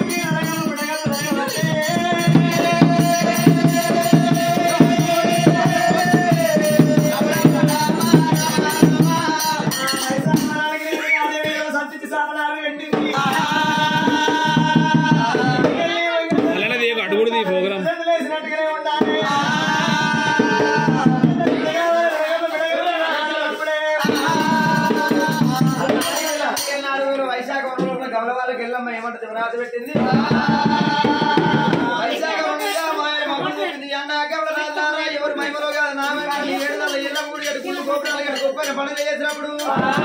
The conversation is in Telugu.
అలానే తీయకు అటు కూడా తీ ప్రోగ్రామ్ వైశాఖ వనంలో గమల వాళ్ళకి వెళ్ళమ్మ ఏమంటది రాజు పెట్టింది వైశాఖ వనంలో మాయల మమ్మీ చెప్పింది అన్నా గమల రాజారా ఎవరు మహిమలో కాదు నా మహిమ ఈ ఏడు నెలల ఇళ్ళ మూడు ఏడు గుళ్ళు గోపురాలు ఏడు గొప్ప పండుగ చేసినప్పుడు